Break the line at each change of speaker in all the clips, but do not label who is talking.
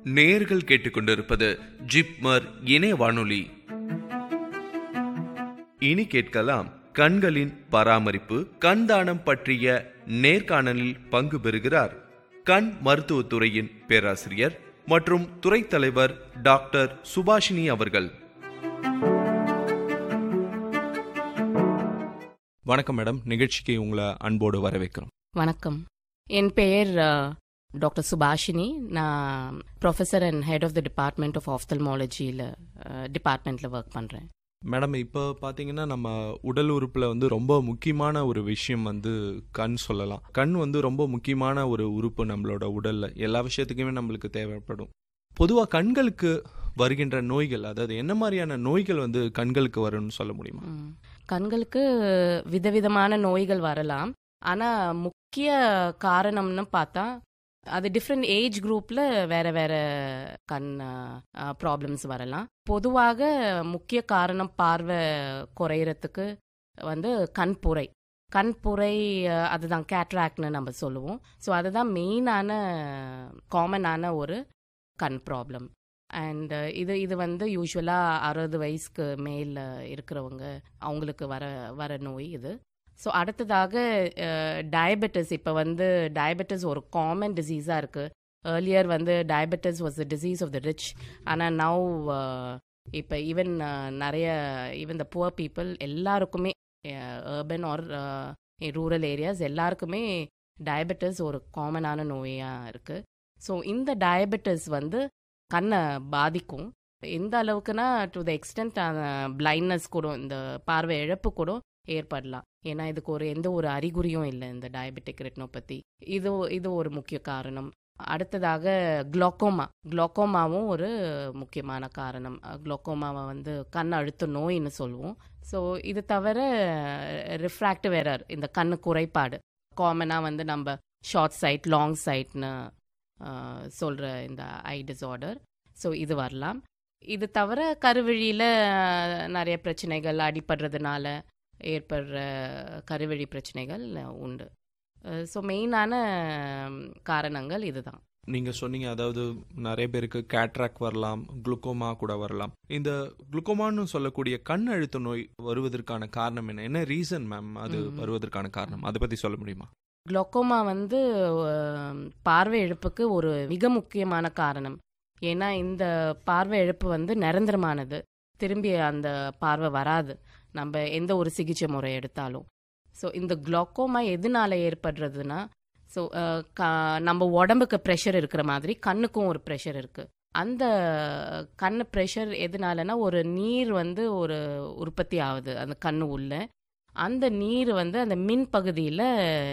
நேர்கள் கேட்டுக்கொண்டிருப்பது ஜிப்மர் இணைய வானொலி இனி கேட்கலாம் கண்களின் பராமரிப்பு கண் தானம் பற்றிய நேர்காணலில் பங்கு பெறுகிறார் கண் மருத்துவத்துறையின் பேராசிரியர் மற்றும் துறை தலைவர் டாக்டர் சுபாஷினி அவர்கள்
வணக்கம் மேடம் நிகழ்ச்சிக்கு உங்களை அன்போடு வரவேற்கிறோம்
வணக்கம் என் பெயர் டாக்டர் சுபாஷினி நான் professor and head of the department of ஆஃப்தல்மாலஜியில் டிபார்ட்மெண்ட்டில் ஒர்க் பண்ணுறேன்
மேடம் இப்போ பார்த்தீங்கன்னா நம்ம உடல் உறுப்பில் வந்து ரொம்ப முக்கியமான ஒரு விஷயம் வந்து கண் சொல்லலாம் கண் வந்து ரொம்ப முக்கியமான ஒரு உறுப்பு நம்மளோட உடலில் எல்லா விஷயத்துக்குமே நம்மளுக்கு தேவைப்படும் பொதுவாக கண்களுக்கு வருகின்ற நோய்கள் அதாவது என்ன மாதிரியான நோய்கள் வந்து கண்களுக்கு வரும்னு சொல்ல முடியுமா
ம். கண்களுக்கு விதவிதமான நோய்கள் வரலாம் ஆனால் முக்கிய காரணம்னு பார்த்தா அது டிஃப்ரெண்ட் ஏஜ் குரூப்பில் வேற வேற கண் ப்ராப்ளம்ஸ் வரலாம் பொதுவாக முக்கிய காரணம் பார்வை குறையறதுக்கு வந்து கண்புரை கண்புரை அஹ், அதுதான் கேட்ராக்ட்னு நம்ம சொல்லுவோம் ஸோ அதுதான் மெயினான காமனான ஒரு கண் ப்ராப்ளம் அண்ட் இது இது வந்து யூஸ்வலாக அறுபது வயசுக்கு மேல இருக்கிறவங்க அவங்களுக்கு வர வர நோய் இது ஸோ அடுத்ததாக டயபெட்டிஸ் இப்போ வந்து டயபெட்டிஸ் ஒரு காமன் டிசீஸாக இருக்குது ஏர்லியர் வந்து diabetes was the disease of the rich ஆனால் நவ் இப்போ ஈவன் நிறைய ஈவன் த புவர் பீப்புள் எல்லாருக்குமே அர்பன் ஆர் ரூரல் ஏரியாஸ் எல்லாருக்குமே டயபெட்டிஸ் ஒரு காமனான நோயாக இருக்குது ஸோ இந்த டயபெட்டிஸ் வந்து கண்ணை பாதிக்கும் எந்த அளவுக்குன்னா டு த எக்ஸ்டென்ட் பிளைண்ட்னஸ் கூட இந்த பார்வை இழப்பு கூட ஏற்படலாம் ஏன்னா இதுக்கு ஒரு எந்த ஒரு அறிகுறியும் இல்லை இந்த டயபெட்டிக் ரெட்டினோபதி இது இது ஒரு முக்கிய காரணம் அடுத்ததாக குளோக்கோமா குளோக்கோமாவும் ஒரு முக்கியமான காரணம் குளோக்கோமாவை வந்து கண் அழுத்த நோயின்னு சொல்லுவோம் ஸோ இது தவிர ரிஃப்ராக்டிவ் எரர் இந்த கண்ணு குறைபாடு காமனாக வந்து நம்ம ஷார்ட் சைட் லாங் சைட்னு சொல்கிற இந்த ஐ டிஸார்டர் ஸோ இது வரலாம் இது தவிர கருவழியில் நிறைய பிரச்சனைகள் அடிபடுறதுனால ஏற்படுற கருவழி பிரச்சனைகள் உண்டு ஸோ மெயினான காரணங்கள் இதுதான்
நீங்கள் சொன்னீங்க அதாவது நிறைய பேருக்கு கேட்ராக் வரலாம் குளுக்கோமா கூட வரலாம் இந்த குளுக்கோமான்னு சொல்லக்கூடிய கண் அழுத்த நோய் வருவதற்கான காரணம் என்ன என்ன ரீசன் மேம் அது
ம்.
வருவதற்கான காரணம் அதை பற்றி சொல்ல முடியுமா
குளோக்கோமா வந்து அஹ், பார்வை இழப்புக்கு ஒரு மிக முக்கியமான காரணம் ஏன்னா இந்த பார்வை இழப்பு வந்து நிரந்தரமானது திரும்பி அந்த பார்வை வராது நம்ம எந்த ஒரு சிகிச்சை முறை எடுத்தாலும் ஸோ இந்த குளோக்கோமா எதனால ஏற்படுறதுன்னா ஸோ நம்ம உடம்புக்கு ப்ரெஷர் இருக்கிற மாதிரி கண்ணுக்கும் ஒரு ப்ரெஷர் இருக்கு அந்த கண்ணு ப்ரெஷர் எதனாலனா ஒரு நீர் வந்து ஒரு உற்பத்தி ஆகுது அந்த கண்ணு உள்ள அந்த நீர் வந்து அந்த மின் பகுதியில்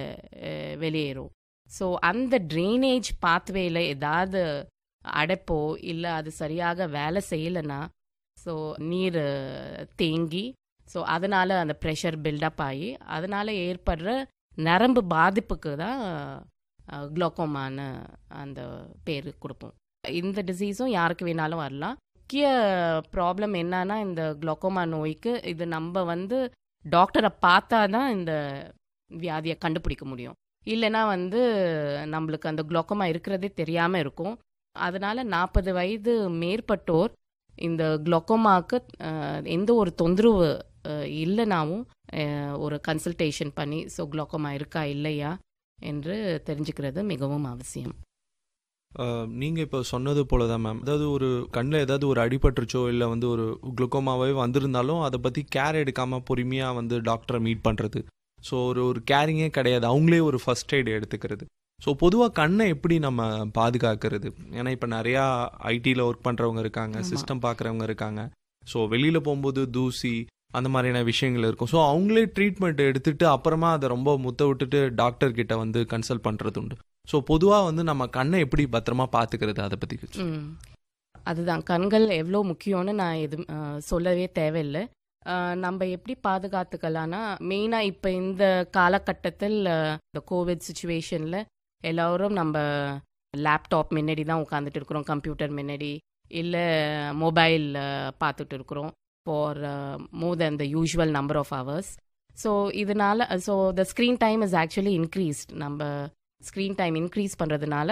வெளியேறும் ஸோ அந்த ட்ரைனேஜ் பாத்வேல ஏதாவது அடைப்போ இல்லை அது சரியாக வேலை செய்யலைன்னா ஸோ நீர் அஹ், தேங்கி ஸோ அதனால அந்த ப்ரெஷர் பில்டப் ஆகி அதனால ஏற்படுற நரம்பு பாதிப்புக்கு தான் குளோக்கோமான அந்த பேர் கொடுப்போம் இந்த டிசீஸும் யாருக்கு வேணாலும் வரலாம் முக்கிய ப்ராப்ளம் என்னன்னா இந்த குளோக்கோமா நோய்க்கு இது நம்ம வந்து டாக்டரை பார்த்தா தான் இந்த வியாதியை கண்டுபிடிக்க முடியும் இல்லைன்னா வந்து நம்மளுக்கு அந்த குளோக்கோமா இருக்கிறதே தெரியாமல் இருக்கும் அதனால நாற்பது வயது மேற்பட்டோர் இந்த குளோக்கோமாக்கு அஹ், எந்த ஒரு தொந்தரவு அஹ், இல்லைனாவும் அஹ், ஒரு கன்சல்டேஷன் பண்ணி ஸோ குளோக்கோமா இருக்கா இல்லையா என்று தெரிஞ்சுக்கிறது மிகவும் அவசியம்
அஹ், நீங்க இப்போ சொன்னது போல தான் மேம் அதாவது ஒரு கண்ணில் ஏதாவது ஒரு அடிபட்டுருச்சோ இல்லை வந்து ஒரு குளுக்கோமாவே வந்திருந்தாலும் அதை பற்றி கேர் எடுக்காம பொறுமையாக வந்து டாக்டரை மீட் பண்ணுறது ஸோ ஒரு ஒரு கேரிங்கே கிடையாது அவங்களே ஒரு ஃபர்ஸ்ட் எய்டு எடுத்துக்கிறது ஸோ பொதுவாக கண்ணை எப்படி நம்ம பாதுகாக்கிறது ஏன்னா இப்போ நிறையா ஐடியில் ஒர்க் பண்ணுறவங்க இருக்காங்க
ஆமா.
சிஸ்டம் பார்க்குறவங்க இருக்காங்க ஸோ வெளியில் போகும்போது தூசி அந்த மாதிரியான விஷயங்கள் இருக்கும் ஸோ அவங்களே ட்ரீட்மெண்ட் எடுத்துட்டு அப்புறமா அதை ரொம்ப முத்த விட்டுட்டு டாக்டர் கிட்ட வந்து கன்சல்ட் பண்ணுறது உண்டு ஸோ பொதுவாக வந்து நம்ம கண்ணை எப்படி பத்திரமா பார்த்துக்கிறது அதை பற்றி
ம். அதுதான் கண்கள் எவ்வளோ முக்கியம்னு நான் எது அஹ், சொல்லவே தேவையில்லை அஹ், நம்ம எப்படி பாதுகாத்துக்கலாம்னா மெயினாக இப்போ இந்த காலகட்டத்தில் அஹ், இந்த கோவிட் சுச்சுவேஷனில் எல்லோரும் நம்ம லேப்டாப் முன்னாடி தான் உட்காந்துட்டு இருக்கிறோம் கம்ப்யூட்டர் முன்னாடி இல்லை மொபைல் பார்த்துட்டு இருக்கிறோம் for more than the usual number of hours so இதனால so the screen time is actually increased நம்ம ஸ்க்ரீன் டைம் இன்க்ரீஸ் பண்ணுறதுனால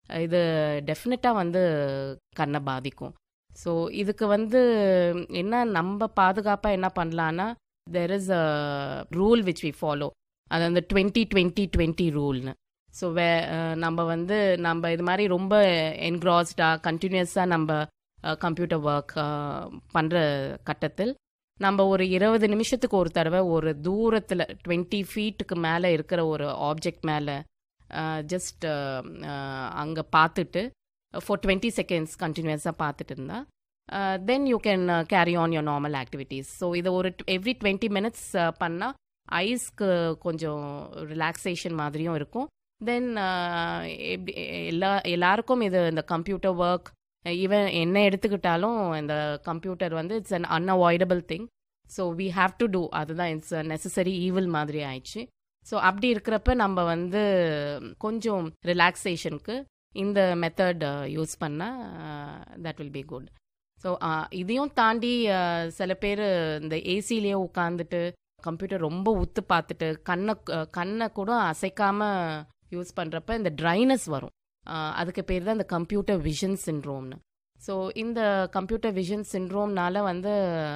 இது டெஃபினட்டாக வந்து கண்ணை பாதிக்கும் ஸோ இதுக்கு வந்து என்ன நம்ம பாதுகாப்பாக என்ன பண்ணலான்னா there is a rule which we follow அது அந்த டுவெண்ட்டி டுவெண்ட்டி டுவெண்ட்டி ரூல்னு ஸோ வே அஹ், நம்ம வந்து நம்ம இது மாதிரி ரொம்ப என்க்ராஸ்டாக கண்டினியூஸாக நம்ம கம்ப்யூட்டர் ஒர்க் பண்ணுற கட்டத்தில் நம்ம ஒரு இருபது நிமிஷத்துக்கு ஒரு தடவை ஒரு தூரத்தில் டுவெண்ட்டி ஃபீட்டுக்கு மேலே இருக்கிற ஒரு ஆப்ஜெக்ட் மேலே ஜஸ்ட் அங்கே பார்த்துட்டு ஃபார் டுவெண்ட்டி செகண்ட்ஸ் கண்டினியூஸாக பார்த்துட்டு இருந்தா then you can carry on your normal activities so இதை ஒரு எவ்ரி டுவெண்ட்டி மினிட்ஸ் பண்ணால் ஐஸ்க்கு கொஞ்சம் ரிலாக்ஸேஷன் மாதிரியும் இருக்கும் தென் எப்படி எல்லா எல்லாருக்கும் இது இந்த கம்ப்யூட்டர் ஒர்க் ஈவன் என்ன எடுத்துக்கிட்டாலும் இந்த கம்ப்யூட்டர் வந்து it's an unavoidable thing so we have to do அதுதான் இட்ஸ் நெசசரி ஈவில் மாதிரி ஆயிடுச்சு ஸோ அப்படி இருக்கிறப்ப நம்ம வந்து கொஞ்சம் ரிலாக்ஸேஷனுக்கு இந்த மெத்தட் யூஸ் பண்ணால் that will be good so இதையும் தாண்டி uh, சில பேர் இந்த ஏசிலேயே உட்காந்துட்டு கம்ப்யூட்டர் ரொம்ப உத்து பார்த்துட்டு கண்ணை uh, கண்ணை கூட அசைக்காம யூஸ் பண்ணுறப்ப இந்த ட்ரைனஸ் வரும் Uh, அதுக்கு பேர் தான் இந்த கம்ப்யூட்டர் விஷன் சின்ட்ரோம்னு ஸோ இந்த கம்ப்யூட்டர் விஷன் சின்ட்ரோம்னால வந்து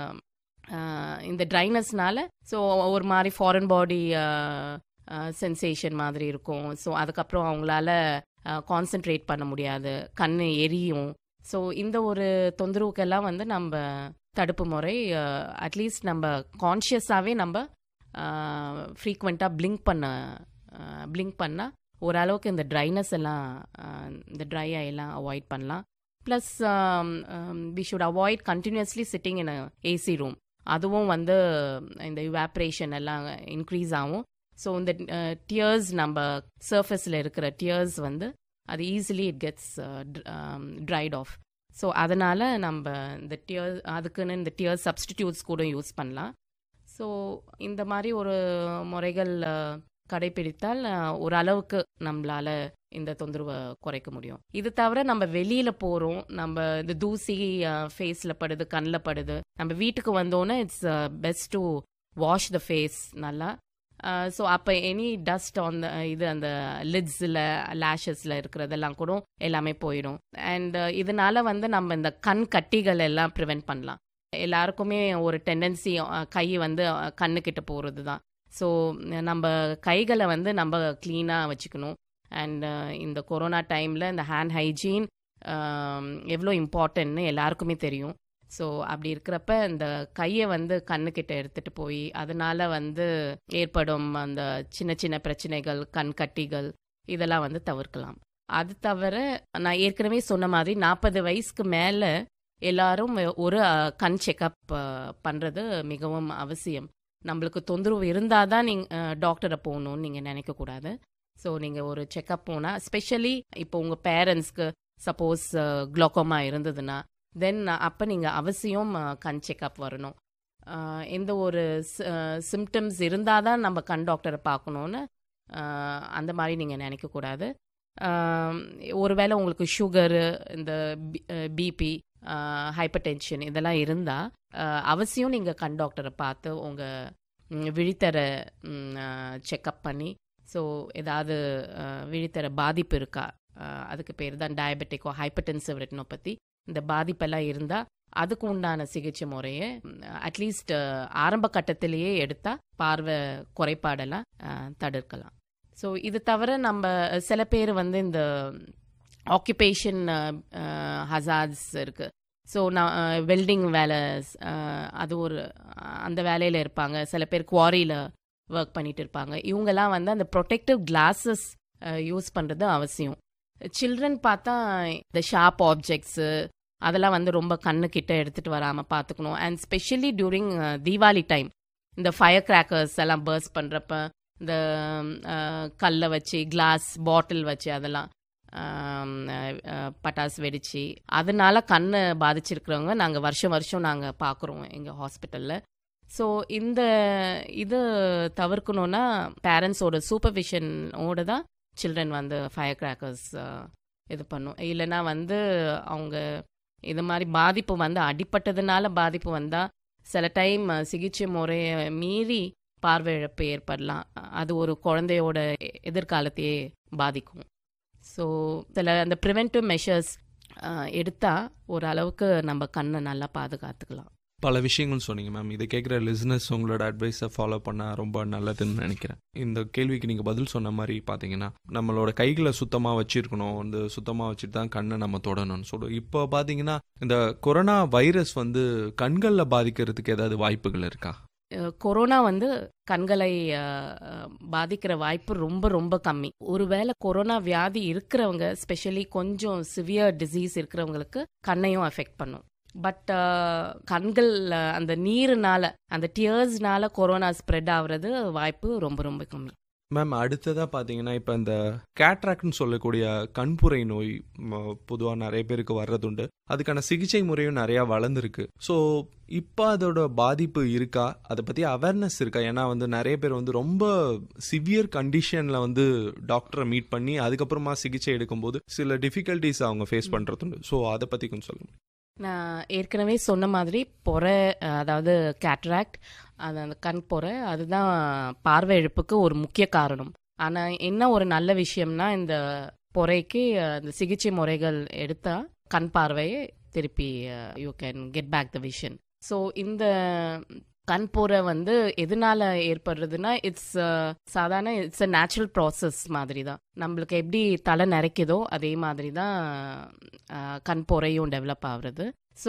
uh, இந்த ட்ரைனஸ்னால ஸோ ஒரு மாதிரி ஃபாரின் பாடி சென்சேஷன் மாதிரி இருக்கும் ஸோ அதுக்கப்புறம் அவங்களால கான்சென்ட்ரேட் பண்ண முடியாது கண் எரியும் ஸோ இந்த ஒரு தொந்தரவுக்கெல்லாம் வந்து நம்ம தடுப்பு முறை அட்லீஸ்ட் நம்ம கான்ஷியஸாகவே நம்ம ஃப்ரீக்வெண்ட்டாக பிளிங்க் பண்ண பிளிங்க் பண்ணால் ஓரளவுக்கு இந்த ட்ரைனஸ் எல்லாம் அஹ், இந்த ட்ரை எல்லாம் அவாய்ட் பண்ணலாம் plus we should avoid continuously sitting in AC room அதுவும் வந்து இந்த இவாப்ரேஷன் எல்லாம் இன்க்ரீஸ் ஆகும் ஸோ இந்த டியர்ஸ் நம்ம சர்ஃபேஸில் இருக்கிற டியர்ஸ் வந்து அது easily it gets dried off so அதனால் நம்ம இந்த டியர் அதுக்குன்னு இந்த டியர் சப்ஸ்டிடியூட்ஸ் கூட யூஸ் பண்ணலாம் ஸோ இந்த மாதிரி ஒரு முறைகள் அஹ், கடைபிடித்தால் அஹ், ஓரளவுக்கு நம்மளால இந்த தொந்தரவை குறைக்க முடியும் இது தவிர நம்ம வெளியில போறோம் நம்ம இந்த தூசி ஃபேஸ்ல படுது கண்ணில் படுது நம்ம வீட்டுக்கு வந்தோன்னே it's best to wash the face நல்லா ஸோ அப்போ எனி டஸ்ட் ஆன் த இது அந்த லிட்ஸில் லேஷஸில் இருக்கிறதெல்லாம் கூட எல்லாமே போயிடும் அண்ட் இதனால வந்து நம்ம இந்த கண் கட்டிகள் எல்லாம் ப்ரிவென்ட் பண்ணலாம் எல்லாருக்குமே ஒரு டெண்டன்சி கை வந்து அஹ், கண்ணுக்கிட்ட போகிறது தான் ஸோ நம்ம கைகளை வந்து நம்ம க்ளீனாக வச்சுக்கணும் அண்ட் இந்த கொரோனா டைமில் இந்த ஹேண்ட் ஹைஜீன் எவ்வளோ இம்பார்ட்டன்ட்னு எல்லாருக்குமே தெரியும் ஸோ அப்படி இருக்கிறப்ப இந்த கையை வந்து கண்ணுக்கிட்ட எடுத்துட்டு போய் அதனால வந்து ஏற்படும் அந்த சின்ன சின்ன பிரச்சனைகள் கண் கட்டிகள் இதெல்லாம் வந்து தவிர்க்கலாம் அது தவிர நான் ஏற்கனவே சொன்ன மாதிரி நாற்பது வயசுக்கு மேலே எல்லாரும் ஒரு அஹ், கண் செக்கப் பண்ணுறது மிகவும் அவசியம் நம்மளுக்கு தொந்தரவு இருந்தால் தான் நீங்கள் டாக்டரை போகணும்னு நீங்கள் நினைக்கக்கூடாது ஸோ நீங்கள் ஒரு செக்கப் போனால் ஸ்பெஷலி இப்போ உங்கள் பேரண்ட்ஸ்க்கு சப்போஸ் குளோக்கோமா இருந்ததுன்னா தென் அப்போ நீங்கள் அவசியம் அஹ், கண் செக்கப் வரணும் அஹ், எந்த ஒரு சிம்டம்ஸ் இருந்தால் தான் நம்ம கண் டாக்டரை பார்க்கணுன்னு அஹ், அந்த மாதிரி நீங்கள் நினைக்கக்கூடாது அஹ், ஒருவேளை உங்களுக்கு சுகரு இந்த பிபி ஹைப்பர் டென்ஷன் இதெல்லாம் இருந்தால் அவசியம் நீங்கள் கண் டாக்டரை பார்த்து உங்கள் விழித்தர செக்கப் பண்ணி ஸோ ஏதாவது அஹ், விழித்தர பாதிப்பு இருக்கா அஹ், அதுக்கு பேர் தான் டயபெட்டிக்கோ ஹைப்பர்டென்சிவ் ரெட்டினோபதி இந்த பாதிப்பெல்லாம் இருந்தால் அதுக்கு உண்டான சிகிச்சை முறையை அட்லீஸ்ட் ஆரம்ப கட்டத்திலேயே எடுத்தால் பார்வை குறைபாடெல்லாம் அஹ், தடுக்கலாம் ஸோ இது தவிர நம்ம சில பேர் வந்து இந்த ஆக்குபேஷன் ஹசார்ட்ஸ் இருக்கு ஸோ நான் வெல்டிங் வேலை அஹ், அது ஒரு அந்த வேலையில் இருப்பாங்க சில பேர் குவாரியில் ஒர்க் பண்ணிட்டு இருப்பாங்க இவங்கெல்லாம் வந்து அந்த ப்ரொடெக்டிவ் கிளாஸஸ் யூஸ் பண்ணுறது அவசியம் சில்ட்ரன் பார்த்தா இந்த ஷார்ப் ஆப்ஜெக்ட்ஸு அதெல்லாம் வந்து ரொம்ப கண்ணுக்கிட்ட எடுத்துகிட்டு வராமல் பார்த்துக்கணும் and specially during Deepavali time இந்த ஃபயர் கிராக்கர்ஸ் எல்லாம் பர்ஸ் பண்ணுறப்ப இந்த அஹ், கல்லை வச்சு கிளாஸ் பாட்டில் வச்சு அதெல்லாம் ஆம், அஹ், அஹ், பட்டாசு வெடிச்சு அதனால கண்ணை பாதிச்சிருக்கிறவங்க நாங்கள் வருஷம் வருஷம் நாங்கள் பார்க்குறோம் எங்கள் ஹாஸ்பிட்டலில் ஸோ இந்த இது தவிர்க்கணும்னா பேரண்ட்ஸோட சூப்பர்விஷனோட தான் சில்ட்ரன் வந்து ஃபயர் கிராக்கர்ஸ் இது பண்ணும் இல்லைன்னா வந்து அவங்க இது மாதிரி பாதிப்பு வந்து அடிப்பட்டதுனால பாதிப்பு வந்தால் சில டைம் சிகிச்சை முறையை மீறி பார்வை இழப்பு ஏற்படலாம் அது ஒரு குழந்தையோட எதிர்காலத்தையே பாதிக்கும் ஸோ சில அந்த ப்ரிவென்டிவ் மெஷர்ஸ் எடுத்தால் ஓரளவுக்கு நம்ம கண்ணை நல்லா பாதுகாத்துக்கலாம்
பல விஷயங்கள் சொன்னீங்க மேம் இதை கேட்குற லிஸ்னஸ் உங்களோட அட்வைஸை ஃபாலோ பண்ணால் ரொம்ப நல்லதுன்னு நினைக்கிறேன் இந்த கேள்விக்கு நீங்கள் பதில் சொன்ன மாதிரி பார்த்தீங்கன்னா நம்மளோட கைகளை சுத்தமாக வச்சிருக்கணும் வந்து சுத்தமாக வச்சுட்டு தான் கண்ணை நம்ம தொடணும்னு சொல்லுவோம் இப்போ பார்த்தீங்கன்னா இந்த கொரோனா வைரஸ் வந்து கண்களில் பாதிக்கிறதுக்கு ஏதாவது வாய்ப்புகள் இருக்கா
அஹ் கொரோனா வந்து கண்களை அஹ், பாதிக்கிற வாய்ப்பு ரொம்ப ரொம்ப கம்மி ஒருவேளை கொரோனா வியாதி இருக்கிறவங்க ஸ்பெஷலி கொஞ்சம் சிவியர் டிசீஸ் இருக்கிறவங்களுக்கு கண்ணையும் அஃபெக்ட் பண்ணும் பட் கண்கள் அஹ், அந்த நீருனால அந்த டியர்ஸ்னால கொரோனா ஸ்ப்ரெட் ஆகுறது வாய்ப்பு ரொம்ப ரொம்ப கம்மி
மேம் அடுத்ததாக பார்த்தீங்கன்னா இப்போ இந்த கேட்ராக்ட்னு சொல்லக்கூடிய கண்புரை நோய் பொதுவாக நிறைய பேருக்கு வர்றதுண்டு அதுக்கான சிகிச்சை முறையும் நிறையா வளர்ந்துருக்கு ஸோ இப்போ அதோட பாதிப்பு இருக்கா அதை பற்றி அவேர்னஸ் இருக்கா ஏன்னா வந்து நிறைய பேர் வந்து ரொம்ப சிவியர் கண்டிஷனில் வந்து டாக்டரை மீட் பண்ணி அதுக்கப்புறமா சிகிச்சை எடுக்கும்போது சில டிஃபிகல்ட்டிஸ் அவங்க ஃபேஸ் பண்ணுறதுண்டு ஸோ அதை பற்றி கொஞ்சம் சொல்லுங்க
நான் ஏற்கனவே சொன்ன மாதிரி பொறை அஹ், அதாவது கேட்ராக்ட் அது அந்த கண் பொறை அதுதான் பார்வை இழப்புக்கு ஒரு முக்கிய காரணம் ஆனால் என்ன ஒரு நல்ல விஷயம்னா இந்த பொறைக்கு அஹ், இந்த சிகிச்சை முறைகள் எடுத்தா கண் பார்வையை திருப்பி you can get back the vision so இந்த கண் பொறை வந்து எதனால ஏற்படுறதுன்னா இட்ஸ் சாதாரண இட்ஸ் அ நேச்சுரல் ப்ராசஸ் மாதிரி தான் நம்மளுக்கு எப்படி தலை நிறைக்குதோ அதே மாதிரி தான் அஹ், கண் பொறையும் டெவலப் ஆகுறது ஸோ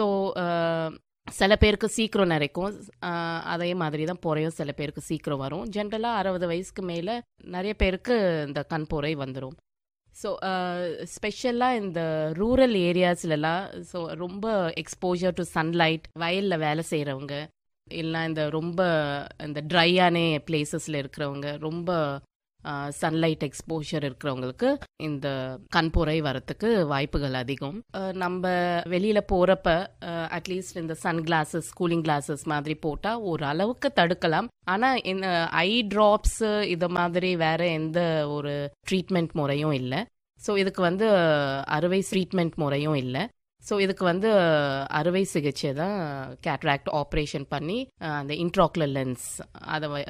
சில பேருக்கு சீக்கிரம் நிறைக்கும் அஹ், அதே மாதிரி தான் பொறையும் சில பேருக்கு சீக்கிரம் வரும் ஜென்ரலாக அறுபது வயசுக்கு மேலே நிறைய பேருக்கு இந்த கண் பொறை வந்துடும் ஸோ ஸ்பெஷலாக இந்த ரூரல் ஏரியாஸ்லலாம் ஸோ ரொம்ப எக்ஸ்போஜர் டு சன்லைட் வயலில் வேலை செய்கிறவங்க இல்லை இந்த ரொம்ப இந்த ட்ரையான பிளேசஸில் இருக்கிறவங்க ரொம்ப சன்லைட் எக்ஸ்போஷர் இருக்கிறவங்களுக்கு இந்த கண்புரை வரத்துக்கு வாய்ப்புகள் அதிகம் அஹ், நம்ம வெளியில் போகிறப்ப அட்லீஸ்ட் இந்த சன் கிளாஸஸ் கூலிங் கிளாஸஸ் மாதிரி போட்டால் ஒரு அளவுக்கு தடுக்கலாம் ஆனால் இந்த ஐ ட்ராப்ஸு இது மாதிரி வேற எந்த ஒரு ட்ரீட்மெண்ட் முறையும் இல்லை ஸோ இதுக்கு வந்து அஹ், அறுவை ட்ரீட்மெண்ட் முறையும் இல்லை ஸோ இதுக்கு வந்து அஹ், அறுவை சிகிச்சை தான் கேட்ராக்ட் ஆப்ரேஷன் பண்ணி அஹ், அந்த இன்ட்ராக்லர் லென்ஸ் அதை